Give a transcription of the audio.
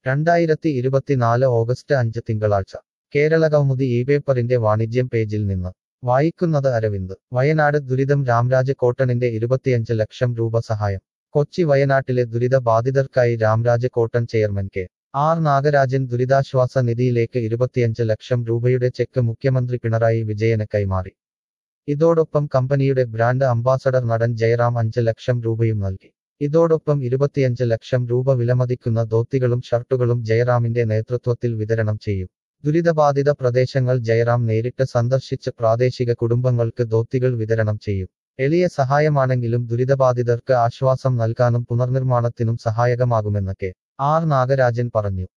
രണ്ടായിരത്തി ഇരുപത്തിനാല് ഓഗസ്റ്റ് അഞ്ച് തിങ്കളാഴ്ച കേരളകൗമുദി ഈ പേപ്പറിന്റെ വാണിജ്യം പേജിൽ നിന്ന് വായിക്കുന്നത് അരവിന്ദ് വയനാട് ദുരിതം രാംരാജ് കോട്ടണിന്റെ ഇരുപത്തിയഞ്ച് ലക്ഷം രൂപ സഹായം കൊച്ചി വയനാട്ടിലെ ദുരിത ബാധിതർക്കായി Ramraj cotton chairman K R Nagarajan ദുരിതാശ്വാസ നിധിയിലേക്ക് ഇരുപത്തിയഞ്ച് ലക്ഷം രൂപയുടെ ചെക്ക് മുഖ്യമന്ത്രി പിണറായി വിജയന് കൈമാറി ഇതോടൊപ്പം കമ്പനിയുടെ ബ്രാൻഡ് അംബാസഡർ നടൻ ജയറാം അഞ്ച് ലക്ഷം രൂപയും നൽകി ഇതോടൊപ്പം ഇരുപത്തിയഞ്ച് ലക്ഷം രൂപ വിലമതിക്കുന്ന ധോത്തികളും ഷർട്ടുകളും ജയറാമിന്റെ നേതൃത്വത്തിൽ വിതരണം ചെയ്യും ദുരിതബാധിത പ്രദേശങ്ങൾ ജയറാം നേരിട്ട് സന്ദർശിച്ച് പ്രാദേശിക കുടുംബങ്ങൾക്ക് ധോത്തികൾ വിതരണം ചെയ്യും എളിയ സഹായമാണെങ്കിലും ദുരിതബാധിതർക്ക് ആശ്വാസം നൽകാനും പുനർനിർമ്മാണത്തിനും സഹായകമാകുമെന്ന് കെ ആർ നാഗരാജൻ പറഞ്ഞു